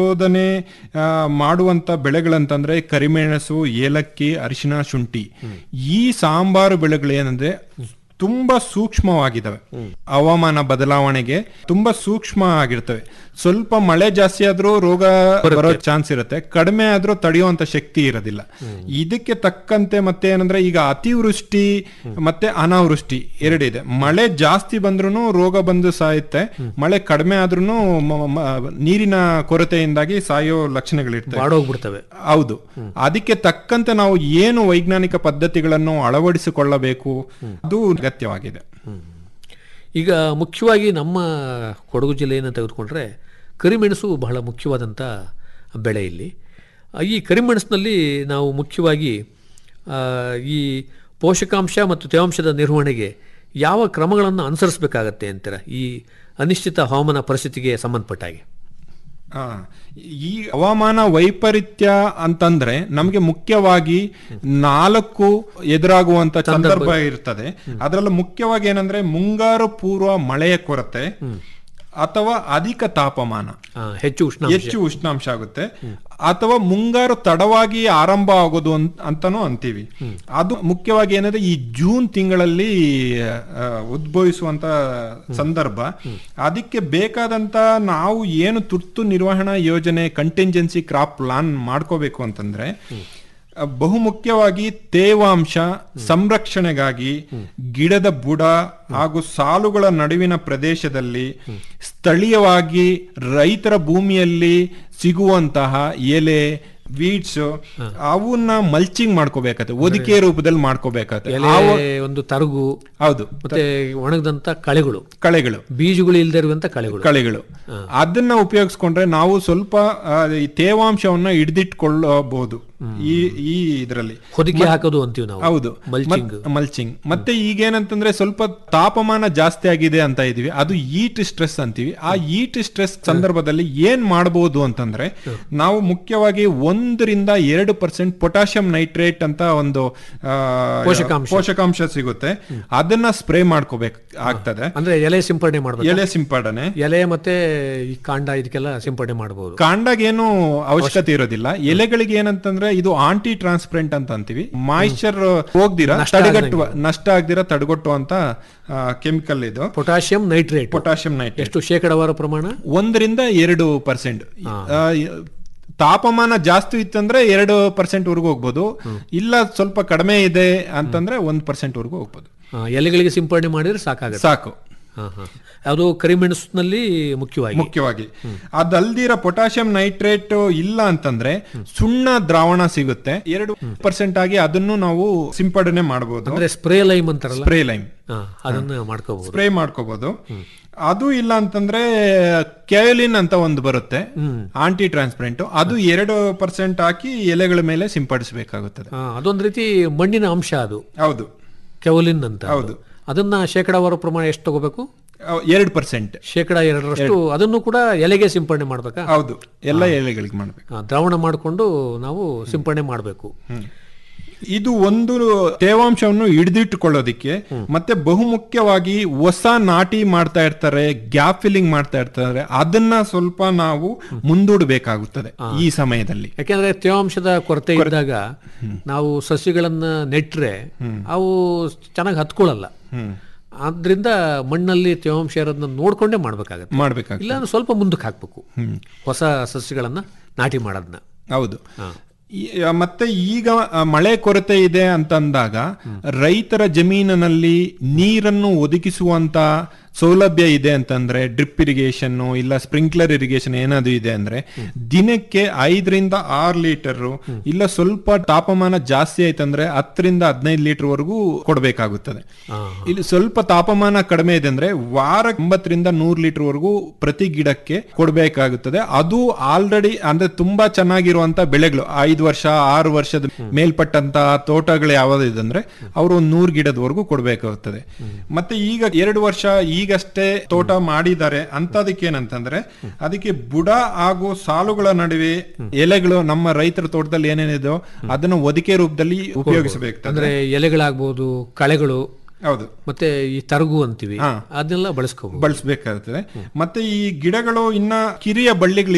ಶೋಧನೆ ಆ, ಮಾಡುವಂತ ಬೆಳೆಗಳಂತಂದ್ರೆ ಕರಿಮೆಣಸು ಏಲಕ್ಕಿ ಅರಿಶಿನ ಶುಂಠಿ ಈ ಸಾಂಬಾರು ಬೆಳೆಗಳು ಏನಂದ್ರೆ ತುಂಬಾ ಸೂಕ್ಷ್ಮವಾಗಿದ್ದಾವೆ ಹವಾಮಾನ ಬದಲಾವಣೆಗೆ ತುಂಬಾ ಸೂಕ್ಷ್ಮ ಆಗಿರ್ತವೆ ಸ್ವಲ್ಪ ಮಳೆ ಜಾಸ್ತಿ ಆದ್ರೂ ರೋಗ ಬರೋ ಚಾನ್ಸ್ ಇರುತ್ತೆ ಕಡಿಮೆ ಆದ್ರೂ ತಡೆಯುವಂತ ಶಕ್ತಿ ಇರೋದಿಲ್ಲ ಇದಕ್ಕೆ ತಕ್ಕಂತೆ ಮತ್ತೆ ಏನಂದ್ರೆ ಈಗ ಅತಿವೃಷ್ಟಿ ಮತ್ತೆ ಅನಾವೃಷ್ಟಿ ಎರಡಿದೆ ಮಳೆ ಜಾಸ್ತಿ ಬಂದ್ರೂ ರೋಗ ಬಂದು ಸಾಯುತ್ತೆ ಮಳೆ ಕಡಿಮೆ ಆದ್ರೂ ನೀರಿನ ಕೊರತೆಯಿಂದಾಗಿ ಸಾಯೋ ಲಕ್ಷಣಗಳಿರ್ತವೆ ಬಾಡೋಗ್ಬಿಡ್ತವೆ ಹೌದು ಅದಕ್ಕೆ ತಕ್ಕಂತೆ ನಾವು ಏನು ವೈಜ್ಞಾನಿಕ ಪದ್ಧತಿಗಳನ್ನು ಅಳವಡಿಸಿಕೊಳ್ಳಬೇಕು ಅದು ಅಗತ್ಯವಾಗಿದೆ ಈಗ ಮುಖ್ಯವಾಗಿ ನಮ್ಮ ಕೊಡಗು ಜಿಲ್ಲೆಯನ್ನು ತೆಗೆದುಕೊಂಡ್ರೆ ಕರಿಮೆಣಸು ಬಹಳ ಮುಖ್ಯವಾದಂಥ ಬೆಳೆ ಇಲ್ಲಿ ಆ, ಈ ಕರಿಮೆಣಸಿನಲ್ಲಿ ನಾವು ಮುಖ್ಯವಾಗಿ ಆ, ಈ ಪೋಷಕಾಂಶ ಮತ್ತು ತೇವಾಂಶದ ನಿರ್ವಹಣೆಗೆ ಯಾವ ಕ್ರಮಗಳನ್ನು ಅನುಸರಿಸಬೇಕಾಗತ್ತೆ ಅಂತೀರ ಈ ಅನಿಶ್ಚಿತ ಹವಾಮಾನ ಪರಿಸ್ಥಿತಿಗೆ ಸಂಬಂಧಪಟ್ಟ ಹಾಗೆ ಆ, ಈ ಹವಾಮಾನ ವೈಪರೀತ್ಯ ಅಂತಂದ್ರೆ ನಮಗೆ ಮುಖ್ಯವಾಗಿ ನಾಲ್ಕು ಎದುರಾಗುವಂತ ಸಂದರ್ಭ ಇರ್ತದೆ ಅದರಲ್ಲೂ ಮುಖ್ಯವಾಗಿ ಏನಂದ್ರೆ ಮುಂಗಾರು ಪೂರ್ವ ಮಳೆಯ ಕೊರತೆ ಅಥವಾ ಅಧಿಕ ತಾಪಮಾನ ಆ, ಹೆಚ್ಚು ಉಷ್ಣ ಹೆಚ್ಚು ಉಷ್ಣಾಂಶ ಆಗುತ್ತೆ ಅಥವಾ ಮುಂಗಾರು ತಡವಾಗಿ ಆರಂಭ ಆಗೋದು ಅನ್- ಅಂತಾನೂ ಅಂತೀವಿ ಅದು ಮುಖ್ಯವಾಗಿ ಏನಂದ್ರೆ ಈ ಜೂನ್ ತಿಂಗಳಲ್ಲಿ ಆ, ಉದ್ಭವಿಸುವಂತ ಸಂದರ್ಭ ಅದಕ್ಕೆ ಬೇಕಾದಂತ ನಾವು ಏನು ತುರ್ತು ನಿರ್ವಹಣಾ ಯೋಜನೆ ಕಂಟಿಂಜೆನ್ಸಿ ಕ್ರಾಪ್ ಪ್ಲಾನ್ ಮಾಡ್ಕೋಬೇಕು ಅಂತಂದ್ರೆ ಆ, ಬಹುಮುಖ್ಯವಾಗಿ ತೇವಾಂಶ ಸಂರಕ್ಷಣೆಗಾಗಿ ಗಿಡದ ಬುಡ ಹಾಗೂ ಸಾಲುಗಳ ನಡುವಿನ ಪ್ರದೇಶದಲ್ಲಿ ಸ್ಥಳೀಯವಾಗಿ ರೈತರ ಭೂಮಿಯಲ್ಲಿ ಸಿಗುವಂತಹ ಎಲೆ ವೀಡ್ಸ್ ಅವನ್ನ ಮಲ್ಚಿಂಗ್ ಮಾಡ್ಕೋಬೇಕಾಗತ್ತೆ ಹೊದಿಕೆ ರೂಪದಲ್ಲಿ ಮಾಡ್ಕೋಬೇಕಾಗತ್ತೆ ಎಲೆ ಒಂದು ತರಗು ಹೌದು ಮತ್ತೆ ಒಣಗದಂತ ಕಳೆಗಳು ಕಳೆಗಳು ಬೀಜಗಳು ಇಲ್ಲದೆ ಇರುವಂತ ಕಳೆಗಳು ಕಳೆಗಳು ಅದನ್ನ ಉಪಯೋಗಿಸ್ಕೊಂಡ್ರೆ ನಾವು ಸ್ವಲ್ಪ ಆ, ಈ ತೇವಾಂಶವನ್ನ ಹಿಡಿದಿಟ್ಕೊಳ್ಳಬಹುದು ಈ ಈ ಇದರಲ್ಲಿ ಹೊದಿಕೆ ಹಾಕೋದು ಅಂತೀವಿ ನಾವು ಹೌದು ಮಲ್ಚಿಂಗ್ ಮಲ್ಚಿಂಗ್ ಮತ್ತೆ ಈಗೇನಂತಂದ್ರೆ ಸ್ವಲ್ಪ ತಾಪಮಾನ ಜಾಸ್ತಿ ಆಗಿದೆ ಅಂತ ಇದೀವಿ ಅದು ಈಟ್ ಸ್ಟ್ರೆಸ್ ಅಂತೀವಿ ಆ ಈಟ್ ಸ್ಟ್ರೆಸ್ ಸಂದರ್ಭದಲ್ಲಿ ಏನ್ ಮಾಡಬಹುದು ಅಂತಂದ್ರೆ ನಾವು ಮುಖ್ಯವಾಗಿ ಒಂದರಿಂದ ಎರಡು ಪರ್ಸೆಂಟ್ ಪೊಟ್ಯಾಷಿಯಂ ನೈಟ್ರೇಟ್ ಅಂತ ಒಂದು ಆ, ಪೋಷಕಾಂಶ. ಪೋಷಕಾಂಶ ಸಿಗುತ್ತೆ ಅದನ್ನ ಸ್ಪ್ರೇ ಮಾಡ್ಕೋಬೇಕು ಆಗ್ತದೆ ಅಂದ್ರೆ ಎಲೆ ಸಿಂಪಡಣೆ ಮಾಡ್ಬೇಕು ಎಲೆ ಸಿಂಪಡಣೆ ಎಲೆ ಮತ್ತೆ ಈ ಕಾಂಡ ಇದಕ್ಕೆಲ್ಲ ಸಿಂಪಡಣೆ ಮಾಡಬಹುದು ಕಾಂಡಗೇನು ಅವಶ್ಯಕತೆ ಇರೋದಿಲ್ಲ ಎಲೆಗಳಿಗೆ ಏನಂತಂದ್ರೆ ಇದು ಆಂಟಿ ಟ್ರಾನ್ಸ್ಪರೆಂಟ್ ಅಂತ ಅಂತೀವಿ ಮಾಯಿಶ್ಚರ್ ಹೋಗ್ದಿರಾ ತಡೆಗಟ್ಟುವ ನಷ್ಟ ಆಗ್ದಿರಾ ತಡೆಗಟ್ಟುವಂತ ಕೆಮಿಕಲ್ ಇದು ಪೊಟ್ಯಾಷಿಯಂ ನೈಟ್ರೇಟ್ ಪೊಟ್ಯಾಷಿಯಂ ನೈಟ್ರೇಟ್ ಎಷ್ಟು ಶೇಕಡಾವಾರ ಪ್ರಮಾಣ ಒಂದರಿಂದ ಎರಡು ಪರ್ಸೆಂಟ್ ತಾಪಮಾನ ಜಾಸ್ತಿ ಇತ್ತಂದ್ರೆ ಎರಡು ಪರ್ಸೆಂಟ್ ವರೆಗೂ ಹೋಗ್ಬೋದು ಇಲ್ಲ ಸ್ವಲ್ಪ ಕಡಿಮೆ ಇದೆ ಅಂತಂದ್ರೆ ಒಂದ್ ಪರ್ಸೆಂಟ್ ವರೆಗೂ ಹೋಗ್ಬೋದು ಆ, ಎಲೆಗಳಿಗೆ ಸಿಂಪಡಣೆ ಮಾಡಿದ್ರೆ ಸಾಕಾಗತ್ತೆ ಸಾಕು ಹಾ, ಹಾ. ಅದು ಕರಿಮೆಣಸಿನಲ್ಲಿ ಮುಖ್ಯವಾಗಿ ಮುಖ್ಯವಾಗಿ ಅದಲ್ದಿರ ಪೊಟ್ಯಾಷಿಯಂ ನೈಟ್ರೇಟ್ ಇಲ್ಲ ಅಂತಂದ್ರೆ ಸುಣ್ಣ ದ್ರಾವಣ ಸಿಗುತ್ತೆ ಎರಡು ಪರ್ಸೆಂಟ್ ಆಗಿ ಅದನ್ನು ನಾವು ಸಿಂಪಡಣೆ ಮಾಡಬಹುದು ಅಂದ್ರೆ ಸ್ಪ್ರೇ ಲೈಮ್ ಅಂತಾರಲ್ಲ ಸ್ಪ್ರೇ ಲೈಮ್ ಹಾ, ಅದನ್ನ ಮಾಡ್ಕೋಬಹುದು ಸ್ಪ್ರೇ ಮಾಡ್ಕೋಬಹುದು ಅದು ಇಲ್ಲ ಅಂತಂದ್ರೆ ಕೆಯೋಲಿನ್ ಅಂತ ಒಂದು ಬರುತ್ತೆ ಆಂಟಿ ಟ್ರಾನ್ಸ್ಪರೆಂಟ್ ಅದು ಎರಡು ಪರ್ಸೆಂಟ್ ಹಾಕಿ ಎಲೆಗಳ ಮೇಲೆ ಸಿಂಪಡಿಸಬೇಕಾಗುತ್ತದೆ ಅದೊಂದ್ ರೀತಿ ಮಣ್ಣಿನ ಅಂಶ ಅದು ಹೌದು ಕೆವಲಿನ್ ಅಂತ ಹೌದು. ಅದನ್ನ ಶೇಕಡಾವಾರು ಪ್ರಮಾಣ ಎಷ್ಟು ತಗೋಬೇಕು ಎರಡು ಪರ್ಸೆಂಟ್ ಶೇಕಡ ಎರಡರಷ್ಟು ಅದನ್ನು ಕೂಡ ಎಲೆಗೆ ಸಿಂಪಡಣೆ ಮಾಡ್ಬೇಕಾ ಹೌದು ಎಲ್ಲ ಎಲೆಗಳಿಗೆ ಮಾಡ್ಬೇಕು ಆ, ದ್ರಾವಣ ಮಾಡಿಕೊಂಡು ನಾವು ಸಿಂಪಡಣೆ ಮಾಡಬೇಕು ಇದು ಒಂದು ತೇವಾಂಶವನ್ನು ಹಿಡಿದಿಟ್ಟುಕೊಳ್ಳೋದಿಕ್ಕೆ ಮತ್ತೆ ಬಹುಮುಖ್ಯವಾಗಿ ಹೊಸ ನಾಟಿ ಮಾಡ್ತಾ ಇರ್ತಾರೆ ಗ್ಯಾಪ್ ಫಿಲ್ಲಿಂಗ್ ಮಾಡ್ತಾ ಇರ್ತಾರೆ ಅದನ್ನ ಸ್ವಲ್ಪ ನಾವು ಮುಂದೂಡಬೇಕಾಗುತ್ತದೆ ಈ ಸಮಯದಲ್ಲಿ ಯಾಕೆಂದ್ರೆ ತೇವಾಂಶದ ಕೊರತೆ ಇದ್ದಾಗ ನಾವು ಸಸ್ಯಗಳನ್ನ ನೆಟ್ರೆ ಅವು ಚೆನ್ನಾಗಿ ಹತ್ಕೊಳ್ಳಲ್ಲ ಆದ್ರಿಂದ ಮಣ್ಣಲ್ಲಿ ತೇವಾಂಶ ಇರೋದನ್ನ ನೋಡ್ಕೊಂಡೇ ಮಾಡ್ಬೇಕಾಗತ್ತೆ ಮಾಡ್ಬೇಕಾಗ್ತದೆ ಇಲ್ಲ ಅಂದ್ರೆ ಸ್ವಲ್ಪ ಮುಂದಕ್ಕೆ ಹಾಕ್ಬೇಕು ಹೊಸ ಸಸ್ಯಗಳನ್ನ ನಾಟಿ ಮಾಡೋದನ್ನ ಹೌದು ಈ- ಮತ್ತೆ ಈಗ ಆ, ಮಳೆ ಕೊರತೆ ಇದೆ ಅಂತಂದಾಗ ರೈತರ ಜಮೀನಿನಲ್ಲಿ ನೀರನ್ನು ಒದಗಿಸುವಂತ ಸೌಲಭ್ಯ ಇದೆ ಅಂತಂದ್ರೆ ಡ್ರಿಪ್ ಇರಿಗೇಷನ್ ಇಲ್ಲ ಸ್ಪ್ರಿಂಕ್ಲರ್ ಇರಿಗೇಷನ್ ಏನಾದ್ರು ಇದೆ ಅಂದ್ರೆ ದಿನಕ್ಕೆ ಐದರಿಂದ ಆರು ಲೀಟರ್ ಇಲ್ಲ ಸ್ವಲ್ಪ ತಾಪಮಾನ ಜಾಸ್ತಿ ಆಯ್ತಂದ್ರೆ ಹತ್ತರಿಂದ ಹದಿನೈದು ಲೀಟರ್ ವರೆಗೂ ಕೊಡಬೇಕಾಗುತ್ತದೆ ಇಲ್ಲಿ ಸ್ವಲ್ಪ ತಾಪಮಾನ ಕಡಿಮೆ ಇದೆ ಅಂದ್ರೆ ವಾರ ಒಂಬತ್ತರಿಂದ ನೂರು ಲೀಟರ್ ವರೆಗೂ ಪ್ರತಿ ಗಿಡಕ್ಕೆ ಕೊಡಬೇಕಾಗುತ್ತದೆ ಅದು ಆಲ್ರೆಡಿ ಅಂದ್ರೆ ತುಂಬಾ ಚೆನ್ನಾಗಿರುವಂತ ಬೆಳೆಗಳು ಐದು ವರ್ಷ ಆರು ವರ್ಷದ ಮೇಲ್ಪಟ್ಟಂತ ತೋಟಗಳು ಯಾವ್ದು ಅಂದ್ರೆ ಅವರು ಒಂದು ನೂರು ಗಿಡದವರೆಗೂ ಕೊಡಬೇಕಾಗುತ್ತದೆ ಮತ್ತೆ ಈಗ ಎರಡು ವರ್ಷ ಈಗಷ್ಟೇ ತೋಟ ಮಾಡಿದ್ದಾರೆ ಅಂತದಕ್ಕೆ ಏನಂತಂದ್ರೆ ಅದಕ್ಕೆ ಬುಡ ಹಾಗೂ ಸಾಲುಗಳ ನಡುವೆ ಎಲೆಗಳು ನಮ್ಮ ರೈತರ ತೋಟದಲ್ಲಿ ಏನೇನಿದೆಯೋ ಅದನ್ನ ಒದಿಕೆ ರೂಪದಲ್ಲಿ ಉಪಯೋಗಿಸಬೇಕು ಅಂದ್ರೆ ಎಲೆಗಳಾಗ್ಬೋದು ಕಳೆಗಳು ಹೌದು ಮತ್ತೆ ಈ ತರಗು ಅಂತೀವಿ ಅದನ್ನೆಲ್ಲ ಬಳಸ್ಕೋಬಹುದು ಬಳಸಬೇಕಾಗುತ್ತದೆ ಮತ್ತೆ ಈ ಗಿಡಗಳು ಇನ್ನ ಕಿರಿಯ ಬಳ್ಳಿಗಳು